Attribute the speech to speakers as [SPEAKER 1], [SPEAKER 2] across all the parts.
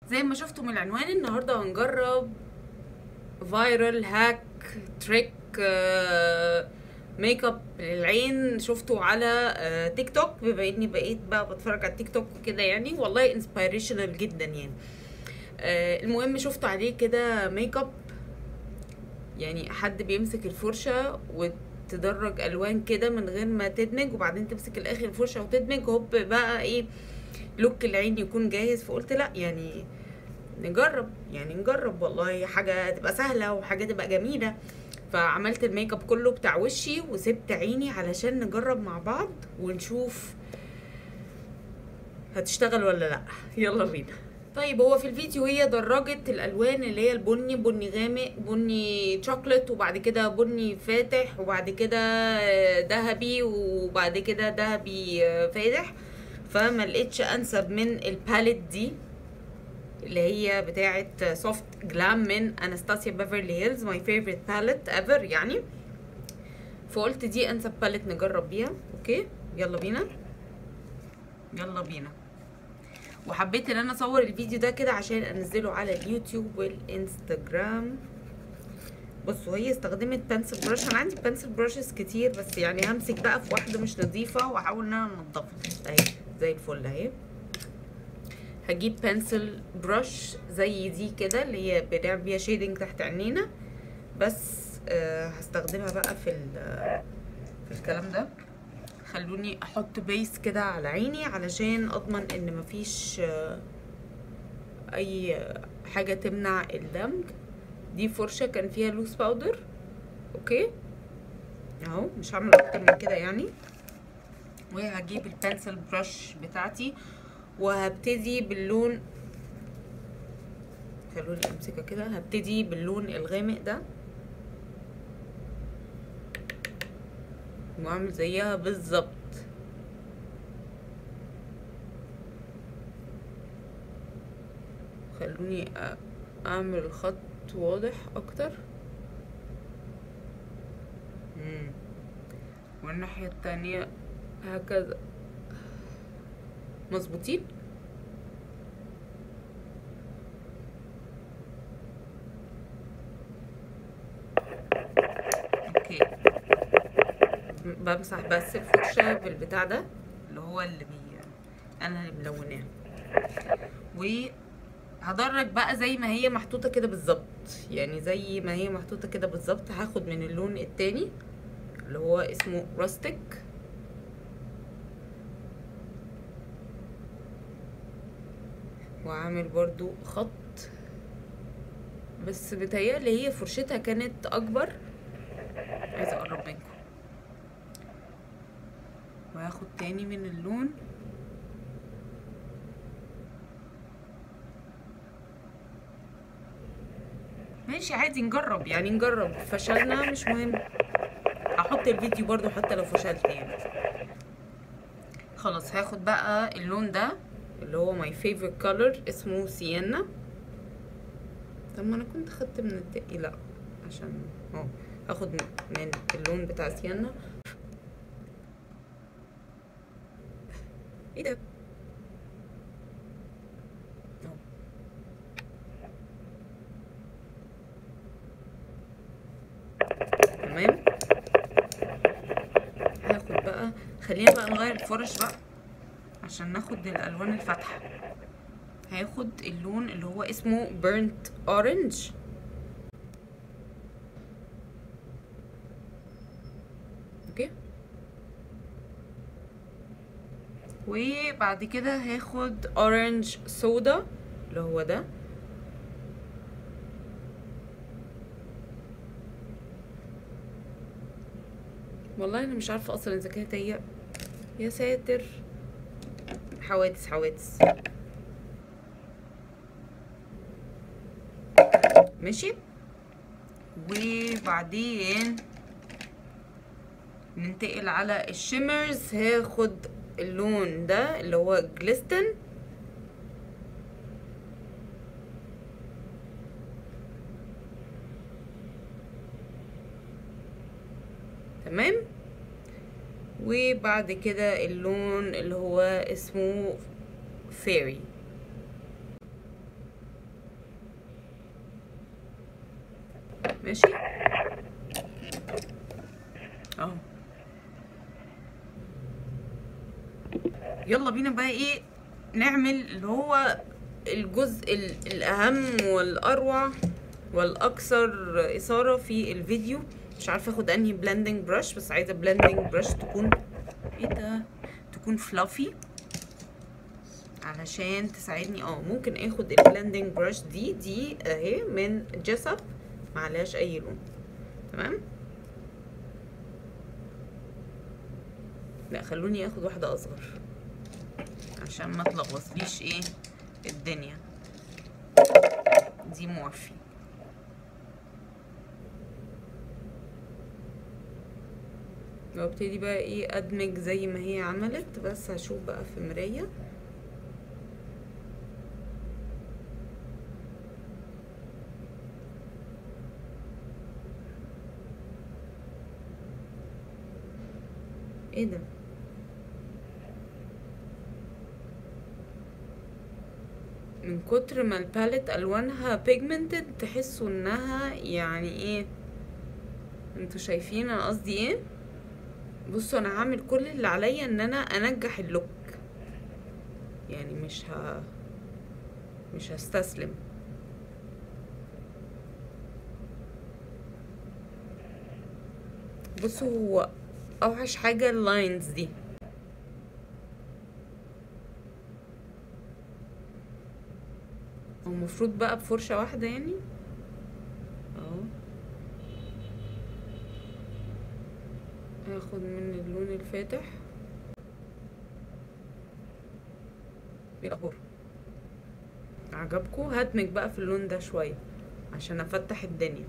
[SPEAKER 1] زي ما شفتوا من العنوان النهارده هنجرب فايرال هاك تريك ميك اب للعين شفته على آه، تيك توك بما اني بقيت بقى بتفرج على التيك توك وكده يعني والله انسبيريشنال جدا يعني آه، المهم شفته عليه كده ميك اب يعني حد بيمسك الفرشه وتدرج الوان كده من غير ما تدمج وبعدين تمسك الاخر الفرشه وتدمج هوب بقى ايه لوك العين يكون جاهز فقلت لا يعني نجرب يعني نجرب والله حاجه تبقى سهله وحاجه تبقى جميله فعملت الميك اب كله بتاع وشي وسبت عيني علشان نجرب مع بعض ونشوف هتشتغل ولا لا يلا بينا طيب هو في الفيديو هي درجت الالوان اللي هي البني بني غامق بني شوكليت وبعد كده بني فاتح وبعد كده ذهبي وبعد كده ذهبي فاتح فما لقيتش انسب من الباليت دي اللي هي بتاعه سوفت جلام من انستاسيا بيفرلي هيلز ماي فيفورت باليت ايفر يعني فقلت دي انسب باليت نجرب بيها اوكي يلا بينا يلا بينا وحبيت ان انا اصور الفيديو ده كده عشان انزله على اليوتيوب والانستجرام بصوا هي استخدمت بنسل برش انا عندي بنسل براشز كتير بس يعني همسك بقى في واحده مش نظيفه واحاول ان انا انضفها اهي زي الفل اهي هجيب بنسل برش زي دي كده اللي هي بنعمل بيها شيدنج تحت عينينا بس آه هستخدمها بقى في في الكلام ده خلوني احط بيس كده على عيني علشان اضمن ان مفيش آه اي حاجه تمنع الدمج دي فرشه كان فيها لوس باودر اوكي اهو مش هعمل اكتر من كده يعني وهجيب البنسل برش بتاعتي وهبتدي باللون خلوني امسكها كده هبتدي باللون الغامق ده واعمل زيها بالظبط خلوني اعمل الخط واضح اكتر مم. والناحية التانية هكذا مظبوطين اوكي بمسح بس الفرشه بالبتاع ده اللي هو اللي بي انا اللي ملوناه وهدرج بقى زي ما هي محطوطه كده بالظبط يعني زي ما هي محطوطه كده بالظبط هاخد من اللون التاني اللي هو اسمه راستيك واعمل برضو خط بس بتهيألي هي فرشتها كانت اكبر عايزه اقرب منكم وهاخد تاني من اللون ماشي عادي نجرب يعني نجرب فشلنا مش مهم هحط الفيديو برضو حتى لو فشلت يعني خلاص هاخد بقى اللون ده اللي هو ماي فيفورت كولر اسمه سيانا طب ما انا كنت خدت من التقي لا عشان اهو هاخد من اللون بتاع سيانا ايه ده تمام هاخد بقى خلينا بقى نغير الفرش بقى عشان ناخد الالوان الفاتحه هاخد اللون اللي هو اسمه بيرنت اورنج اوكي وبعد كده هاخد اورنج سودا اللي هو ده والله انا مش عارفه اصلا اذا كانت هي يا ساتر حوادث حوادث ماشي وبعدين ننتقل على الشيمرز هاخد اللون ده اللي هو جليستن تمام وبعد كده اللون اللي هو اسمه فيري ماشي اهو يلا بينا بقى ايه نعمل اللي هو الجزء ال- الاهم والاروع والاكثر اثاره في الفيديو مش عارفه اخد انهي بلندنج برش بس عايزه بلندنج برش تكون ايه ده تكون فلافي علشان تساعدني اه ممكن اخد البلندنج برش دي دي اهي من جيسب معلهاش اي لون تمام لا خلوني اخد واحده اصغر عشان ما تلغوصليش ايه الدنيا دي مورفي وابتدي بقى ايه ادمج زي ما هي عملت بس هشوف بقى في مرايه ايه ده من كتر ما الباليت الوانها بيجمنتد تحسوا انها يعني ايه انتوا شايفين انا قصدي ايه بصوا انا هعمل كل اللي عليا ان انا انجح اللوك يعني مش ه مش هستسلم بصوا هو اوحش حاجه اللاينز دي هو المفروض بقى بفرشه واحده يعني اهو هاخد من اللون الفاتح ايه الاخبار عجبكم هدمج بقى في اللون ده شويه عشان افتح الدنيا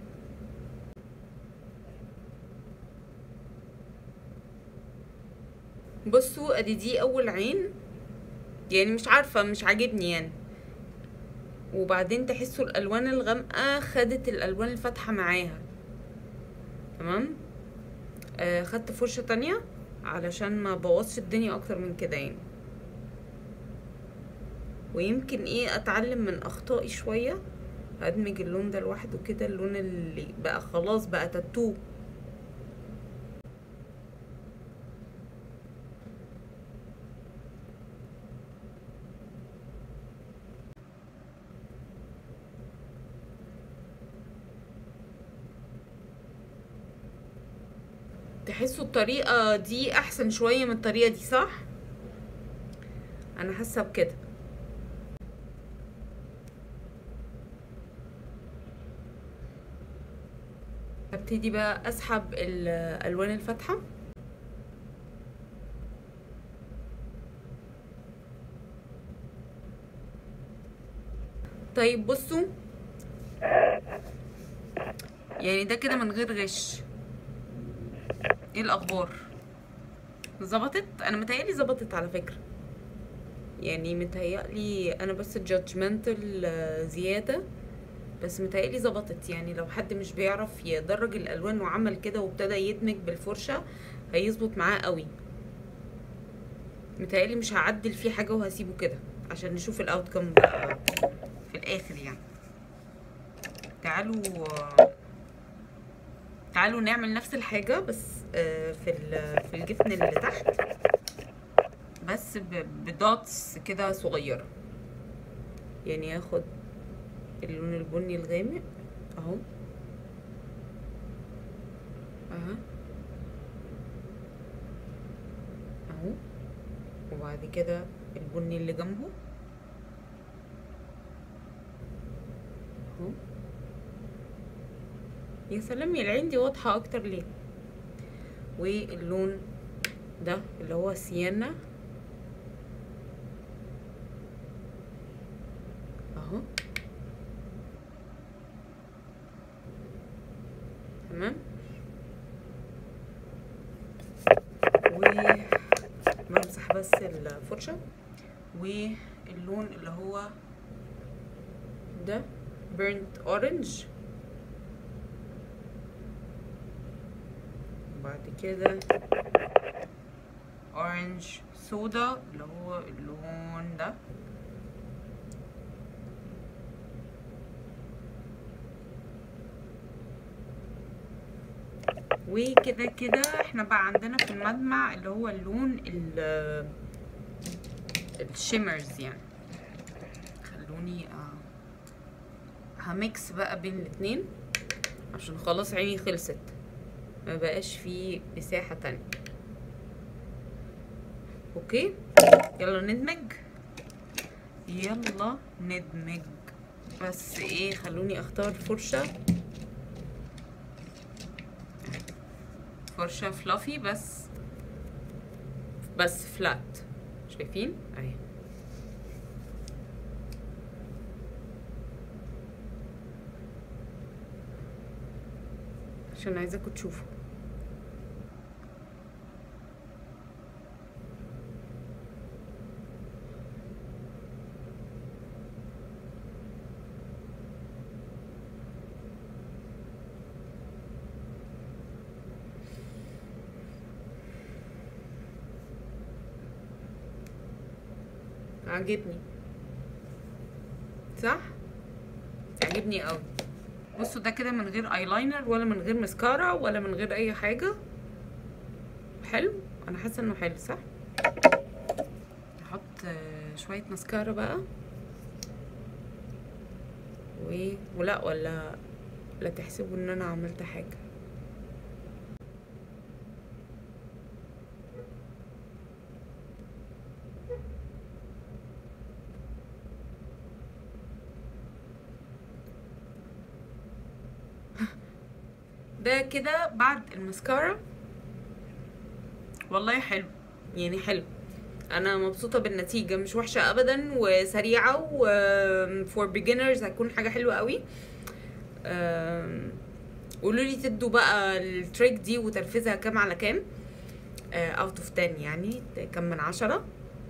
[SPEAKER 1] بصوا ادي دي اول عين يعني مش عارفه مش عاجبني يعني وبعدين تحسوا الالوان الغامقه خدت الالوان الفاتحه معاها تمام آه خدت فرشه تانية علشان ما بوظش الدنيا اكتر من كده يعني ويمكن ايه اتعلم من اخطائي شويه ادمج اللون ده لوحده كده اللون اللي بقى خلاص بقى تاتو تحسوا الطريقة دي أحسن شوية من الطريقة دي صح؟ أنا حاسة بكده هبتدي بقى أسحب الألوان الفاتحة طيب بصوا يعني ده كده من غير غش ايه الاخبار ظبطت انا متهيألي ظبطت على فكرة يعني متهيألي انا بس جادجمنتال زيادة بس متهيألي ظبطت يعني لو حد مش بيعرف يدرج الالوان وعمل كده وابتدى يدمج بالفرشة هيظبط معاه قوي متهيألي مش هعدل فيه حاجة وهسيبه كده عشان نشوف الاوتكم بقى في الاخر يعني تعالوا تعالوا نعمل نفس الحاجة بس آه، في ال- في الجفن اللي تحت بس ب- بدوتس كده صغيرة يعني هاخد اللون البني الغامق اهو اها اهو وبعد كده البني اللي جنبه اهو يا سلام يا العين دي واضحة اكتر ليه واللون ده اللي هو سيانا اهو تمام وبمسح بس الفرشة واللون اللي هو ده burnt orange بعد كده اورنج سودا اللي هو اللون ده وكده كده احنا بقى عندنا في المجمع اللي هو اللون ال الشيمرز يعني خلوني آه هميكس بقى بين الاتنين عشان خلاص عيني خلصت ما بقاش فيه مساحة تانية اوكي يلا ندمج يلا ندمج بس ايه خلوني اختار فرشة فرشة فلافي بس بس فلات شايفين اهي عشان عايزاكم تشوفوا عاجبني صح عاجبني قوي بصوا ده كده من غير ايلاينر ولا من غير مسكارا ولا من غير اي حاجه حلو انا حاسه انه حلو صح نحط آه، شويه مسكارا بقى و... ولا ولا لا تحسبوا ان انا عملت حاجه ده كده بعد المسكارا والله حلو يعني حلو انا مبسوطه بالنتيجه مش وحشه ابدا وسريعه و فور beginners هتكون حاجه حلوه قوي أم، قولوا لي تدوا بقى التريك دي وتنفيذها كام على كام اوت اوف 10 يعني كام من عشرة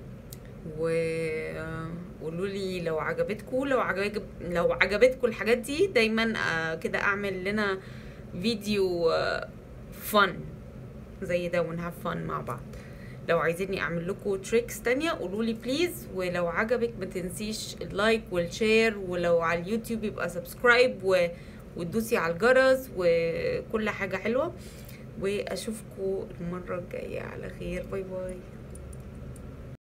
[SPEAKER 1] وقولوا لي لو عجبتكم لو عجب لو عجبتكم الحاجات دي دايما آه، كده اعمل لنا فيديو فن زي ده ونهاف فن مع بعض لو عايزيني اعمل لكم تريكس تانية قولوا لي بليز ولو عجبك ما تنسيش اللايك والشير ولو على اليوتيوب يبقى سبسكرايب و... وتدوسي على الجرس وكل حاجة حلوة واشوفكم المرة الجاية على خير باي باي